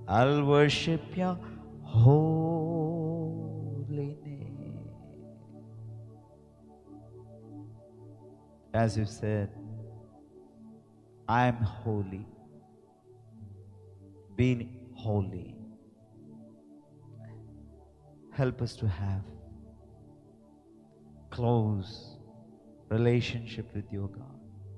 I'll worship your holy name. As you said, I am holy. Be holy. Help us to have close relationship with you, God.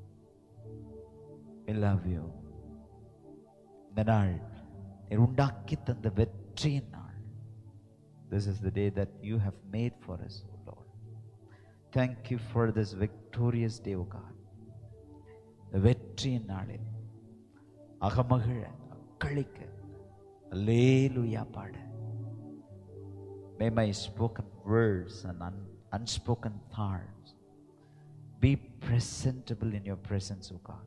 We love you. இந்த நாள் நீர் உண்டாக்கி தந்த வெற்றியின் நாள் This is the day that you have made for us, O Lord. Thank you for this victorious day, O God. இந்த வெற்றியின் நாளில் அகமகிழ அக்களிக்க அல்லேலூயா பாட May my spoken words and un- unspoken thoughts be presentable in your presence, O God.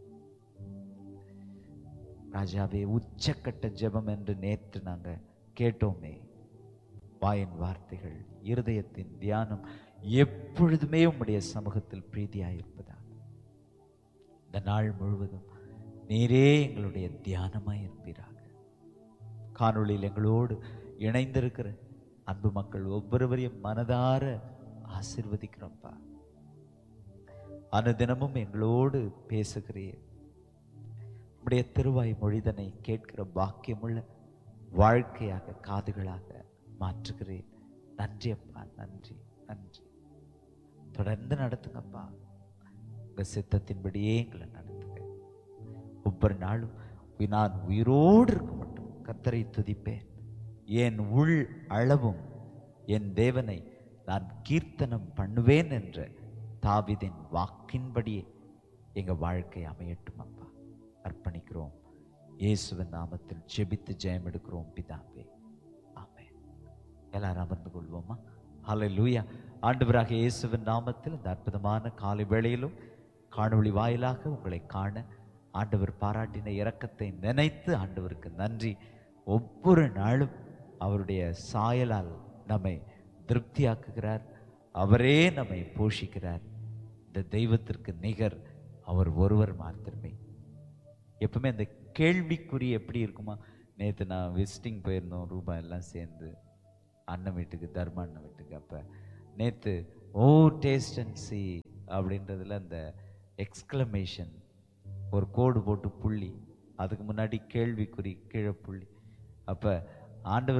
ராஜாவே உச்சக்கட்ட ஜெபம் என்று நேற்று நாங்க கேட்டோமே வாயின் வார்த்தைகள் இருதயத்தின் தியானம் எப்பொழுதுமே உம்முடைய சமூகத்தில் பிரீதியாயிருப்பதாக இந்த நாள் முழுவதும் நீரே எங்களுடைய தியானமாய் இருப்பீராக காணொளியில் எங்களோடு இணைந்திருக்கிற அன்பு மக்கள் ஒவ்வொருவரையும் மனதார ஆசிர்வதிக்கிறோம்ப்பா அனுதினமும் எங்களோடு பேசுகிறீர் உம்முடைய திருவாய் மொழிதனை கேட்கிற பாக்கியமுள்ள வாழ்க்கையாக காதுகளாக மாற்றுகிறேன் நன்றி அப்பா நன்றி நன்றி தொடர்ந்து நடத்துங்கப்பா உங்க சித்தத்தின்படியே எங்களை நடத்துங்க ஒவ்வொரு நாளும் உய் நான் உயிரோடு இருக்க மட்டும் கத்தரை துதிப்பேன் என் உள் அளவும் என் தேவனை நான் கீர்த்தனம் பண்ணுவேன் என்ற தாவிதின் வாக்கின்படியே எங்க வாழ்க்கை அமையட்டும் அப்பா அர்ப்பணிக்கிறோம் இயேசுவின் நாமத்தில் ஜெபித்து ஜெயம் எடுக்கிறோம் பிதாவே ஆமென் எல்லாரும் அமர்ந்து கொள்வோமா ஹalleluya ஆண்டவராக இயேசுவின் நாமத்தில் இந்த அற்புதமான காலை வேளையிலும் காணொளி வாயிலாக உங்களை காண ஆண்டவர் பாராட்டின இரக்கத்தை நினைத்து ஆண்டவருக்கு நன்றி ஒவ்வொரு நாளும் அவருடைய சாயலால் நம்மை திருப்தியாக்குகிறார் அவரே நம்மை போஷிக்கிறார் இந்த தெய்வத்திற்கு நிகர் அவர் ஒருவர் மாத்திரமே எப்பவுமே அந்த கேள்விக்குறி எப்படி இருக்குமா நேற்று நான் விசிட்டிங் போயிருந்தோம் ரூபா எல்லாம் சேர்ந்து அண்ணன் வீட்டுக்கு தர்ம அண்ணன் வீட்டுக்கு அப்போ நேற்று ஓ டேஸ்ட் அண்ட் சி அப்படின்றதுல அந்த எக்ஸ்க்ளமேஷன் ஒரு கோடு போட்டு புள்ளி அதுக்கு முன்னாடி கேள்விக்குறி கீழே புள்ளி அப்போ ஆண்டவர்